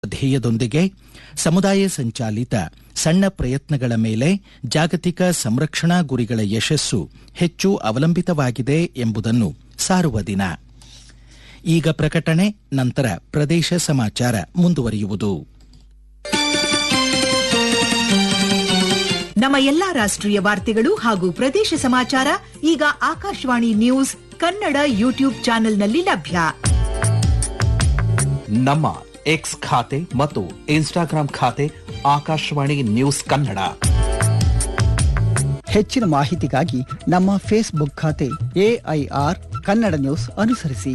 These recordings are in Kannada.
ಧ್ಯೇಯದೊಂದಿಗೆ ಸಮುದಾಯ ಸಂಚಾಲಿತ ಸಣ್ಣ ಪ್ರಯತ್ನಗಳ ಮೇಲೆ ಜಾಗತಿಕ ಸಂರಕ್ಷಣಾ ಗುರಿಗಳ ಯಶಸ್ಸು ಹೆಚ್ಚು ಅವಲಂಬಿತವಾಗಿದೆ ಎಂಬುದನ್ನು ಸಾರುವ ದಿನ ಈಗ ಪ್ರಕಟಣೆ ನಂತರ ಪ್ರದೇಶ ಸಮಾಚಾರ ಮುಂದುವರಿಯುವುದು ನಮ್ಮ ಎಲ್ಲಾ ರಾಷ್ಟ್ರೀಯ ವಾರ್ತೆಗಳು ಹಾಗೂ ಪ್ರದೇಶ ಸಮಾಚಾರ ಈಗ ಆಕಾಶವಾಣಿ ನ್ಯೂಸ್ ಕನ್ನಡ ಯೂಟ್ಯೂಬ್ ಚಾನೆಲ್ನಲ್ಲಿ ಲಭ್ಯ ನಮ್ಮ ಎಕ್ಸ್ ಖಾತೆ ಮತ್ತು ಇನ್ಸ್ಟಾಗ್ರಾಂ ಖಾತೆ ಆಕಾಶವಾಣಿ ನ್ಯೂಸ್ ಕನ್ನಡ ಹೆಚ್ಚಿನ ಮಾಹಿತಿಗಾಗಿ ನಮ್ಮ ಫೇಸ್ಬುಕ್ ಖಾತೆ ಎಐಆರ್ ಕನ್ನಡ ನ್ಯೂಸ್ ಅನುಸರಿಸಿ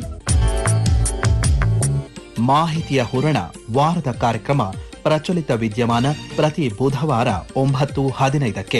ಮಾಹಿತಿಯ ಹೂರಣ ವಾರದ ಕಾರ್ಯಕ್ರಮ ಪ್ರಚಲಿತ ವಿದ್ಯಮಾನ ಪ್ರತಿ ಬುಧವಾರ ಒಂಬತ್ತು ಹದಿನೈದಕ್ಕೆ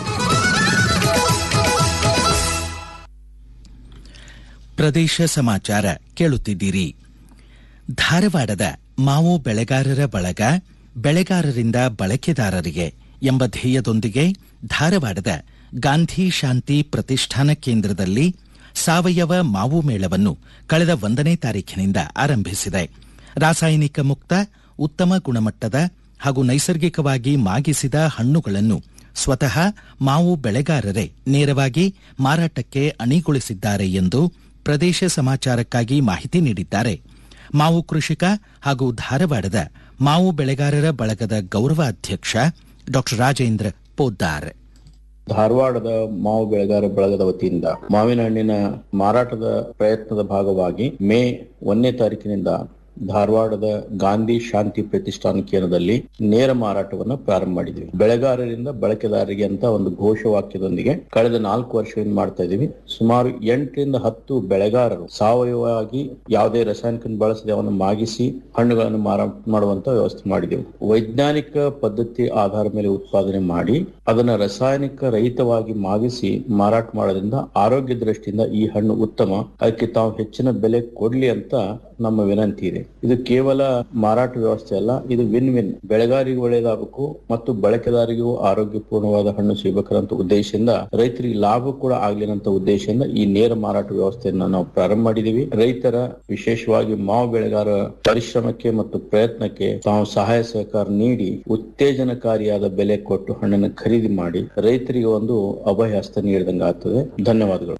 ಪ್ರದೇಶ ಸಮಾಚಾರ ಕೇಳುತ್ತಿದ್ದೀರಿ ಧಾರವಾಡದ ಮಾವು ಬೆಳೆಗಾರರ ಬಳಗ ಬೆಳೆಗಾರರಿಂದ ಬಳಕೆದಾರರಿಗೆ ಎಂಬ ಧ್ಯೇಯದೊಂದಿಗೆ ಧಾರವಾಡದ ಗಾಂಧಿ ಶಾಂತಿ ಪ್ರತಿಷ್ಠಾನ ಕೇಂದ್ರದಲ್ಲಿ ಸಾವಯವ ಮಾವು ಮೇಳವನ್ನು ಕಳೆದ ಒಂದನೇ ತಾರೀಖಿನಿಂದ ಆರಂಭಿಸಿದೆ ರಾಸಾಯನಿಕ ಮುಕ್ತ ಉತ್ತಮ ಗುಣಮಟ್ಟದ ಹಾಗೂ ನೈಸರ್ಗಿಕವಾಗಿ ಮಾಗಿಸಿದ ಹಣ್ಣುಗಳನ್ನು ಸ್ವತಃ ಮಾವು ಬೆಳೆಗಾರರೇ ನೇರವಾಗಿ ಮಾರಾಟಕ್ಕೆ ಅಣಿಗೊಳಿಸಿದ್ದಾರೆ ಎಂದು ಪ್ರದೇಶ ಸಮಾಚಾರಕ್ಕಾಗಿ ಮಾಹಿತಿ ನೀಡಿದ್ದಾರೆ ಮಾವು ಕೃಷಿಕ ಹಾಗೂ ಧಾರವಾಡದ ಮಾವು ಬೆಳೆಗಾರರ ಬಳಗದ ಗೌರವ ಅಧ್ಯಕ್ಷ ಡಾ ರಾಜೇಂದ್ರ ಪೋದ್ದಾರ್ ಧಾರವಾಡದ ಮಾವು ಬೆಳೆಗಾರ ಬಳಗದ ವತಿಯಿಂದ ಮಾವಿನ ಹಣ್ಣಿನ ಮಾರಾಟದ ಪ್ರಯತ್ನದ ಭಾಗವಾಗಿ ಮೇ ಒಂದನೇ ತಾರೀಕಿನಿಂದ ಧಾರವಾಡದ ಗಾಂಧಿ ಶಾಂತಿ ಪ್ರತಿಷ್ಠಾನ ಕೇಂದ್ರದಲ್ಲಿ ನೇರ ಮಾರಾಟವನ್ನು ಪ್ರಾರಂಭ ಮಾಡಿದ್ವಿ ಬೆಳೆಗಾರರಿಂದ ಬಳಕೆದಾರರಿಗೆ ಅಂತ ಒಂದು ಘೋಷವಾಕ್ಯದೊಂದಿಗೆ ಕಳೆದ ನಾಲ್ಕು ವರ್ಷದಿಂದ ಮಾಡ್ತಾ ಇದೀವಿ ಸುಮಾರು ಎಂಟರಿಂದ ಹತ್ತು ಬೆಳೆಗಾರರು ಸಾವಯವವಾಗಿ ಯಾವುದೇ ರಾಸಾಯನಿಕ ಬಳಸದೆ ಅವನ್ನು ಮಾಗಿಸಿ ಹಣ್ಣುಗಳನ್ನು ಮಾರಾಟ ಮಾಡುವಂತ ವ್ಯವಸ್ಥೆ ಮಾಡಿದೆವು ವೈಜ್ಞಾನಿಕ ಪದ್ಧತಿ ಆಧಾರ ಮೇಲೆ ಉತ್ಪಾದನೆ ಮಾಡಿ ಅದನ್ನ ರಾಸಾಯನಿಕ ರಹಿತವಾಗಿ ಮಾಗಿಸಿ ಮಾರಾಟ ಮಾಡೋದ್ರಿಂದ ಆರೋಗ್ಯ ದೃಷ್ಟಿಯಿಂದ ಈ ಹಣ್ಣು ಉತ್ತಮ ಅದಕ್ಕೆ ತಾವು ಹೆಚ್ಚಿನ ಬೆಲೆ ಕೊಡ್ಲಿ ಅಂತ ನಮ್ಮ ವಿನಂತಿ ಇದೆ ಇದು ಕೇವಲ ಮಾರಾಟ ವ್ಯವಸ್ಥೆ ಅಲ್ಲ ಇದು ವಿನ್ ವಿನ್ ಬೆಳೆಗಾರಿಗೂ ಒಳ್ಳೆಯದಾಗಬೇಕು ಮತ್ತು ಬಳಕೆದಾರಿಗೂ ಆರೋಗ್ಯಪೂರ್ಣವಾದ ಹಣ್ಣು ಸಿಗಬೇಕಂತ ಉದ್ದೇಶದಿಂದ ರೈತರಿಗೆ ಲಾಭ ಕೂಡ ಆಗ್ಲಿನಂತ ಉದ್ದೇಶದಿಂದ ಈ ನೇರ ಮಾರಾಟ ವ್ಯವಸ್ಥೆಯನ್ನ ನಾವು ಪ್ರಾರಂಭ ಮಾಡಿದೀವಿ ರೈತರ ವಿಶೇಷವಾಗಿ ಮಾವು ಬೆಳೆಗಾರ ಪರಿಶ್ರಮಕ್ಕೆ ಮತ್ತು ಪ್ರಯತ್ನಕ್ಕೆ ತಾವು ಸಹಾಯ ಸಹಕಾರ ನೀಡಿ ಉತ್ತೇಜನಕಾರಿಯಾದ ಬೆಲೆ ಕೊಟ್ಟು ಹಣ್ಣನ್ನು ಖರೀದಿ ಮಾಡಿ ರೈತರಿಗೆ ಒಂದು ಅಭಯ ಹಸ್ತ ನೀಡಿದಂಗೆ ಆಗ್ತದೆ ಧನ್ಯವಾದಗಳು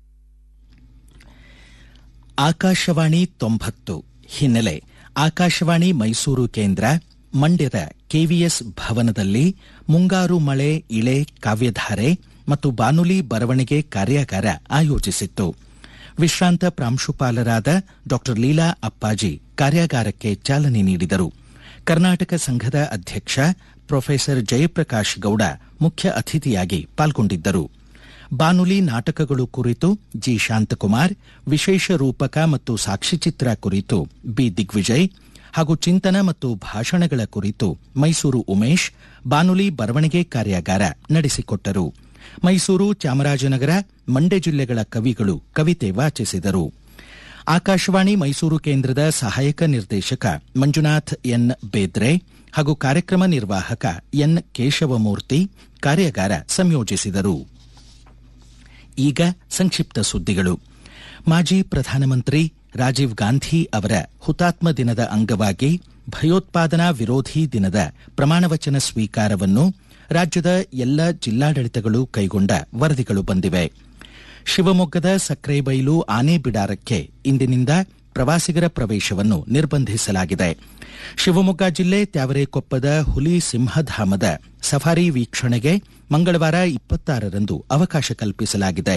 ಆಕಾಶವಾಣಿ ತೊಂಬತ್ತು ಹಿನ್ನೆಲೆ ಆಕಾಶವಾಣಿ ಮೈಸೂರು ಕೇಂದ್ರ ಮಂಡ್ಯದ ಕೆವಿಎಸ್ ಭವನದಲ್ಲಿ ಮುಂಗಾರು ಮಳೆ ಇಳೆ ಕಾವ್ಯಧಾರೆ ಮತ್ತು ಬಾನುಲಿ ಬರವಣಿಗೆ ಕಾರ್ಯಾಗಾರ ಆಯೋಜಿಸಿತ್ತು ವಿಶ್ರಾಂತ ಪ್ರಾಂಶುಪಾಲರಾದ ಡಾ ಲೀಲಾ ಅಪ್ಪಾಜಿ ಕಾರ್ಯಾಗಾರಕ್ಕೆ ಚಾಲನೆ ನೀಡಿದರು ಕರ್ನಾಟಕ ಸಂಘದ ಅಧ್ಯಕ್ಷ ಪ್ರೊಫೆಸರ್ ಜಯಪ್ರಕಾಶ್ ಗೌಡ ಮುಖ್ಯ ಅತಿಥಿಯಾಗಿ ಪಾಲ್ಗೊಂಡಿದ್ದರು ಬಾನುಲಿ ನಾಟಕಗಳು ಕುರಿತು ಜಿ ಶಾಂತಕುಮಾರ್ ವಿಶೇಷ ರೂಪಕ ಮತ್ತು ಸಾಕ್ಷಿಚಿತ್ರ ಕುರಿತು ಬಿ ದಿಗ್ವಿಜಯ್ ಹಾಗೂ ಚಿಂತನ ಮತ್ತು ಭಾಷಣಗಳ ಕುರಿತು ಮೈಸೂರು ಉಮೇಶ್ ಬಾನುಲಿ ಬರವಣಿಗೆ ಕಾರ್ಯಾಗಾರ ನಡೆಸಿಕೊಟ್ಟರು ಮೈಸೂರು ಚಾಮರಾಜನಗರ ಮಂಡ್ಯ ಜಿಲ್ಲೆಗಳ ಕವಿಗಳು ಕವಿತೆ ವಾಚಿಸಿದರು ಆಕಾಶವಾಣಿ ಮೈಸೂರು ಕೇಂದ್ರದ ಸಹಾಯಕ ನಿರ್ದೇಶಕ ಮಂಜುನಾಥ್ ಎನ್ ಬೇದ್ರೆ ಹಾಗೂ ಕಾರ್ಯಕ್ರಮ ನಿರ್ವಾಹಕ ಎನ್ ಕೇಶವಮೂರ್ತಿ ಕಾರ್ಯಾಗಾರ ಸಂಯೋಜಿಸಿದರು ಈಗ ಸಂಕ್ಷಿಪ್ತ ಸುದ್ದಿಗಳು ಮಾಜಿ ಪ್ರಧಾನಮಂತ್ರಿ ರಾಜೀವ್ ಗಾಂಧಿ ಅವರ ಹುತಾತ್ಮ ದಿನದ ಅಂಗವಾಗಿ ಭಯೋತ್ಪಾದನಾ ವಿರೋಧಿ ದಿನದ ಪ್ರಮಾಣವಚನ ಸ್ವೀಕಾರವನ್ನು ರಾಜ್ಯದ ಎಲ್ಲ ಜಿಲ್ಲಾಡಳಿತಗಳು ಕೈಗೊಂಡ ವರದಿಗಳು ಬಂದಿವೆ ಶಿವಮೊಗ್ಗದ ಸಕ್ರೆಬೈಲು ಆನೆ ಬಿಡಾರಕ್ಕೆ ಇಂದಿನಿಂದ ಪ್ರವಾಸಿಗರ ಪ್ರವೇಶವನ್ನು ನಿರ್ಬಂಧಿಸಲಾಗಿದೆ ಶಿವಮೊಗ್ಗ ಜಿಲ್ಲೆ ತ್ಯಾವರೆಕೊಪ್ಪದ ಹುಲಿ ಸಿಂಹಧಾಮದ ಸಫಾರಿ ವೀಕ್ಷಣೆಗೆ ಮಂಗಳವಾರ ಇಪ್ಪತ್ತಾರರಂದು ಅವಕಾಶ ಕಲ್ಪಿಸಲಾಗಿದೆ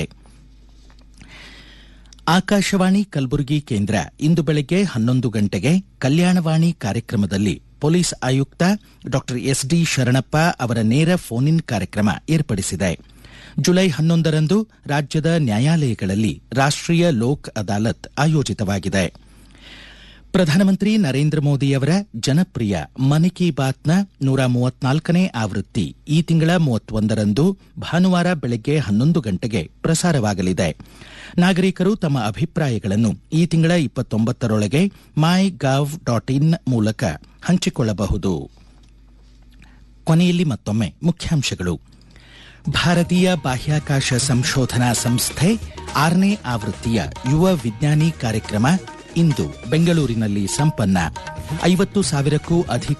ಆಕಾಶವಾಣಿ ಕಲಬುರಗಿ ಕೇಂದ್ರ ಇಂದು ಬೆಳಗ್ಗೆ ಹನ್ನೊಂದು ಗಂಟೆಗೆ ಕಲ್ಯಾಣವಾಣಿ ಕಾರ್ಯಕ್ರಮದಲ್ಲಿ ಪೊಲೀಸ್ ಆಯುಕ್ತ ಡಾ ಎಸ್ಡಿ ಶರಣಪ್ಪ ಅವರ ನೇರ ಫೋನ್ ಇನ್ ಕಾರ್ಯಕ್ರಮ ಏರ್ಪಡಿಸಿದೆ ಜುಲೈ ಹನ್ನೊಂದರಂದು ರಾಜ್ಯದ ನ್ಯಾಯಾಲಯಗಳಲ್ಲಿ ರಾಷ್ಟೀಯ ಲೋಕ್ ಅದಾಲತ್ ಆಯೋಜಿತವಾಗಿದೆ ಪ್ರಧಾನಮಂತ್ರಿ ನರೇಂದ್ರ ಮೋದಿಯವರ ಜನಪ್ರಿಯ ಮನ್ ಕಿ ಬಾತ್ನ ನೂರ ಮೂವತ್ನಾಲ್ಕನೇ ಆವೃತ್ತಿ ಈ ತಿಂಗಳ ಮೂವತ್ತೊಂದರಂದು ಭಾನುವಾರ ಬೆಳಗ್ಗೆ ಹನ್ನೊಂದು ಗಂಟೆಗೆ ಪ್ರಸಾರವಾಗಲಿದೆ ನಾಗರಿಕರು ತಮ್ಮ ಅಭಿಪ್ರಾಯಗಳನ್ನು ಈ ತಿಂಗಳ ಇಪ್ಪತ್ತೊಂಬತ್ತರೊಳಗೆ ಮೈ ಗವ್ ಡಾಟ್ ಇನ್ ಮೂಲಕ ಹಂಚಿಕೊಳ್ಳಬಹುದು ಕೊನೆಯಲ್ಲಿ ಮತ್ತೊಮ್ಮೆ ಮುಖ್ಯಾಂಶಗಳು ಭಾರತೀಯ ಬಾಹ್ಯಾಕಾಶ ಸಂಶೋಧನಾ ಸಂಸ್ಥೆ ಆರನೇ ಆವೃತ್ತಿಯ ಯುವ ವಿಜ್ಞಾನಿ ಕಾರ್ಯಕ್ರಮ ಇಂದು ಬೆಂಗಳೂರಿನಲ್ಲಿ ಸಂಪನ್ನ ಐವತ್ತು ಸಾವಿರಕ್ಕೂ ಅಧಿಕ